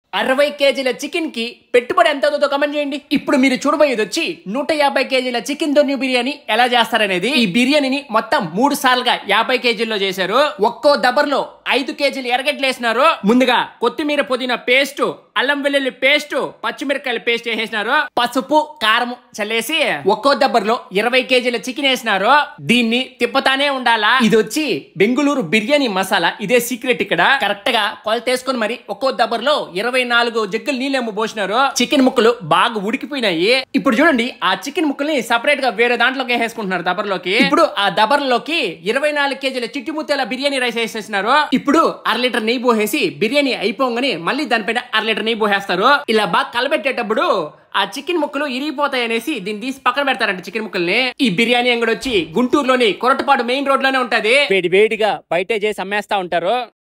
అరవై కేజీల చికెన్ కి పెట్టుబడి ఎంత అవుతుందో కమెంట్ చేయండి ఇప్పుడు మీరు చూడబోయేది వచ్చి నూట యాభై కేజీల చికెన్ దొన్యు బిర్యానీ ఎలా చేస్తారనేది ఈ బిర్యానీని మొత్తం మూడు సార్లుగా యాభై కేజీల్లో చేశారు ఒక్కో దబర్లో ఐదు కేజీలు ఎరగడ్లు వేసినారు ముందుగా కొత్తిమీర పుదీనా పేస్ట్ అల్లం వెల్లుల్లి పేస్ట్ పచ్చిమిరకాయల పేస్ట్ వేసేసినారు పసుపు కారం చల్లేసి ఒక్కో దబ్బర్లో ఇరవై కేజీల చికెన్ వేసినారు దీన్ని తిప్పతానే ఉండాలా ఇది వచ్చి బెంగుళూరు బిర్యానీ మసాలా ఇదే సీక్రెట్ ఇక్కడ కరెక్ట్ గా కొలతేసుకుని మరి ఒక్కో దబ్బర్లో ఇరవై నాలుగు జగ్గులు నీళ్ళేమో పోసినారు చికెన్ ముక్కలు బాగా ఉడికిపోయినాయి ఇప్పుడు చూడండి ఆ చికెన్ ముక్కల్ని సపరేట్ గా వేరే దాంట్లోకి వేసేసుకుంటున్నారు దబర్లోకి ఇప్పుడు ఆ దబర్లోకి ఇరవై నాలుగు కేజీల చిట్టి ముత్యాల బిర్యానీ రైస్ వేసేసినారు ఇప్పుడు అర లీటర్ నెయ్యి పోసేసి బిర్యానీ అయిపోగానే మళ్ళీ దానిపైన అర లీటర్ నెయ్యి పోసేస్తారు ఇలా బాగా కలబెట్టేటప్పుడు ఆ చికెన్ ముక్కలు ఇరిగిపోతాయి అనేసి దీన్ని తీసి పక్కన పెడతారంట చికెన్ ముక్కల్ని ఈ బిర్యానీ అంగడి వచ్చి గుంటూరులోని కొరటపాడు మెయిన్ రోడ్ లోనే ఉంటది వేడి వేడిగా బయటే చేసి అమ్మేస్తా ఉంటారు